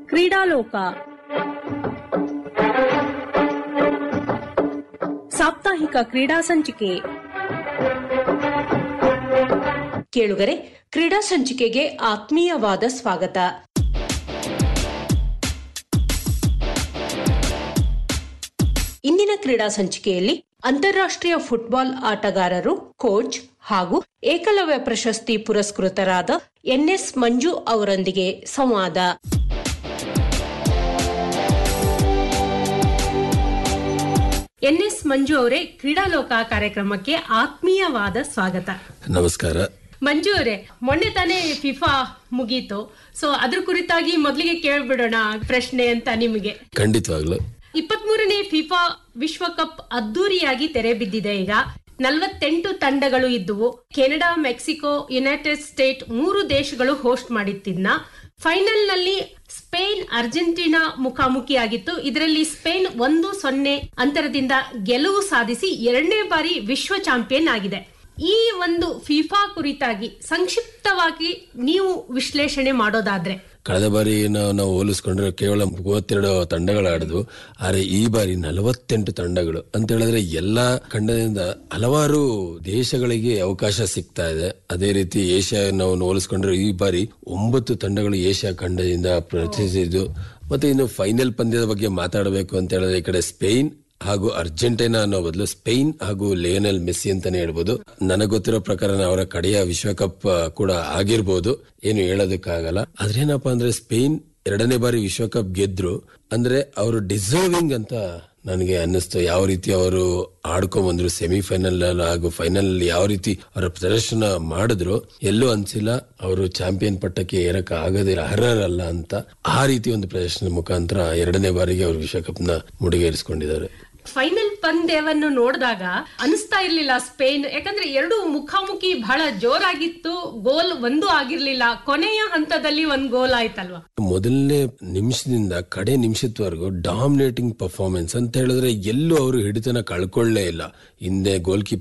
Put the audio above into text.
ಕ್ರೀಡಾಲೋಕ ಸಾಪ್ತಾಹಿಕ ಕ್ರೀಡಾ ಸಂಚಿಕೆ ಕೇಳುಗರೆ ಕ್ರೀಡಾ ಸಂಚಿಕೆಗೆ ಆತ್ಮೀಯವಾದ ಸ್ವಾಗತ ಇಂದಿನ ಕ್ರೀಡಾ ಸಂಚಿಕೆಯಲ್ಲಿ ಅಂತಾರಾಷ್ಟ್ರೀಯ ಫುಟ್ಬಾಲ್ ಆಟಗಾರರು ಕೋಚ್ ಹಾಗೂ ಏಕಲವ್ಯ ಪ್ರಶಸ್ತಿ ಪುರಸ್ಕೃತರಾದ ಎನ್ಎಸ್ ಮಂಜು ಅವರೊಂದಿಗೆ ಸಂವಾದ ಎನ್ಎಸ್ ಮಂಜು ಅವರೇ ಕ್ರೀಡಾಲೋಕ ಕಾರ್ಯಕ್ರಮಕ್ಕೆ ಆತ್ಮೀಯವಾದ ಸ್ವಾಗತ ನಮಸ್ಕಾರ ಮಂಜು ಅವರೇ ಮೊನ್ನೆ ತಾನೇ ಫಿಫಾ ಮುಗೀತು ಸೊ ಅದ್ರ ಕುರಿತಾಗಿ ಮೊದಲಿಗೆ ಕೇಳ್ಬಿಡೋಣ ಪ್ರಶ್ನೆ ಅಂತ ನಿಮಗೆ ಖಂಡಿತವಾಗ್ಲು ಇಪ್ಪತ್ಮೂರನೇ ಫಿಫಾ ವಿಶ್ವಕಪ್ ಅದ್ದೂರಿಯಾಗಿ ತೆರೆ ಬಿದ್ದಿದೆ ಈಗ ನಲವತ್ತೆಂಟು ತಂಡಗಳು ಇದ್ದುವು ಕೆನಡಾ ಮೆಕ್ಸಿಕೋ ಯುನೈಟೆಡ್ ಸ್ಟೇಟ್ ಮೂರು ದೇಶಗಳು ಹೋಸ್ಟ್ ಮಾಡಿತ್ತಿದ್ನ ಫೈನಲ್ ನಲ್ಲಿ ಸ್ಪೇನ್ ಅರ್ಜೆಂಟೀನಾ ಮುಖಾಮುಖಿಯಾಗಿತ್ತು ಇದರಲ್ಲಿ ಸ್ಪೇನ್ ಒಂದು ಸೊನ್ನೆ ಅಂತರದಿಂದ ಗೆಲುವು ಸಾಧಿಸಿ ಎರಡನೇ ಬಾರಿ ವಿಶ್ವ ಚಾಂಪಿಯನ್ ಆಗಿದೆ ಈ ಒಂದು ಫಿಫಾ ಕುರಿತಾಗಿ ಸಂಕ್ಷಿಪ್ತವಾಗಿ ನೀವು ವಿಶ್ಲೇಷಣೆ ಮಾಡೋದಾದ್ರೆ ಕಳೆದ ಬಾರಿ ನಾವು ನಾವು ಹೋಲಿಸ್ಕೊಂಡ್ರೆ ಕೇವಲ ಮೂವತ್ತೆರಡು ತಂಡಗಳು ಆಡಿದ್ವು ಆದ್ರೆ ಈ ಬಾರಿ ನಲವತ್ತೆಂಟು ತಂಡಗಳು ಅಂತ ಹೇಳಿದ್ರೆ ಎಲ್ಲಾ ಖಂಡದಿಂದ ಹಲವಾರು ದೇಶಗಳಿಗೆ ಅವಕಾಶ ಸಿಗ್ತಾ ಇದೆ ಅದೇ ರೀತಿ ಏಷ್ಯಾ ನಾವು ಹೋಲಿಸ್ಕೊಂಡ್ರೆ ಈ ಬಾರಿ ಒಂಬತ್ತು ತಂಡಗಳು ಏಷ್ಯಾ ಖಂಡದಿಂದ ಪ್ರತಿನಿಧಿಸಿದ್ದು ಮತ್ತೆ ಇನ್ನು ಫೈನಲ್ ಪಂದ್ಯದ ಬಗ್ಗೆ ಮಾತಾಡಬೇಕು ಅಂತ ಹೇಳಿದ್ರೆ ಈ ಕಡೆ ಸ್ಪೇನ್ ಹಾಗೂ ಅರ್ಜೆಂಟೈನಾ ಅನ್ನೋ ಬದಲು ಸ್ಪೇನ್ ಹಾಗೂ ಲಿಯೋನೆಲ್ ಮೆಸ್ಸಿ ಅಂತಾನೆ ಹೇಳ್ಬೋದು ನನಗೆ ಗೊತ್ತಿರೋ ಪ್ರಕಾರ ಅವರ ಕಡೆಯ ವಿಶ್ವಕಪ್ ಆ, ಕೂಡ ಆಗಿರ್ಬೋದು ಏನು ಹೇಳೋದಕ್ಕಾಗಲ್ಲ ಆದ್ರೇನಪ್ಪ ಅಂದ್ರೆ ಸ್ಪೇನ್ ಎರಡನೇ ಬಾರಿ ವಿಶ್ವಕಪ್ ಗೆದ್ರು ಅಂದ್ರೆ ಅವರು ಡಿಸರ್ವಿಂಗ್ ಅಂತ ನನಗೆ ಅನ್ನಿಸ್ತು ಯಾವ ರೀತಿ ಅವರು ಆಡ್ಕೊಂಡ್ ಬಂದ್ರು ಸೆಮಿಫೈನಲ್ ಹಾಗೂ ಫೈನಲ್ ಯಾವ ರೀತಿ ಅವರ ಪ್ರದರ್ಶನ ಮಾಡಿದ್ರು ಎಲ್ಲೂ ಅನ್ಸಿಲ್ಲ ಅವರು ಚಾಂಪಿಯನ್ ಪಟ್ಟಕ್ಕೆ ಏರಕ ಆಗೋದಿಲ್ಲ ಅರ್ಹರಲ್ಲ ಅಂತ ಆ ರೀತಿ ಒಂದು ಪ್ರದರ್ಶನ ಮುಖಾಂತರ ಎರಡನೇ ಬಾರಿಗೆ ಅವರು ವಿಶ್ವಕಪ್ ನ ಮುಡಿಗೇರಿಸಿಕೊಂಡಿದ್ದಾರೆ ಫೈನಲ್ ಪಂದ್ಯವನ್ನು ನೋಡಿದಾಗ ಅನಿಸ್ತಾ ಇರ್ಲಿಲ್ಲ ಸ್ಪೇನ್ ಯಾಕಂದ್ರೆ ಎರಡು ಮುಖಾಮುಖಿ ಬಹಳ ಜೋರಾಗಿತ್ತು ಗೋಲ್ ಒಂದು ಆಗಿರ್ಲಿಲ್ಲ ಕೊನೆಯ ಹಂತದಲ್ಲಿ ಒಂದ್ ಗೋಲ್ ಆಯ್ತಲ್ವಾ ಮೊದಲನೇ ನಿಮಿಷದಿಂದ ಕಡೆ ನಿಮಿಷದವರೆಗೂ ಡಾಮಿನೇಟಿಂಗ್ ಪರ್ಫಾರ್ಮೆನ್ಸ್ ಅಂತ ಹೇಳಿದ್ರೆ ಎಲ್ಲೂ ಅವರು ಹಿಡಿತನ ಕಳ್ಕೊಳ್ಳೇ ಇಲ್ಲ ಹಿಂದೆ ಗೋಲ್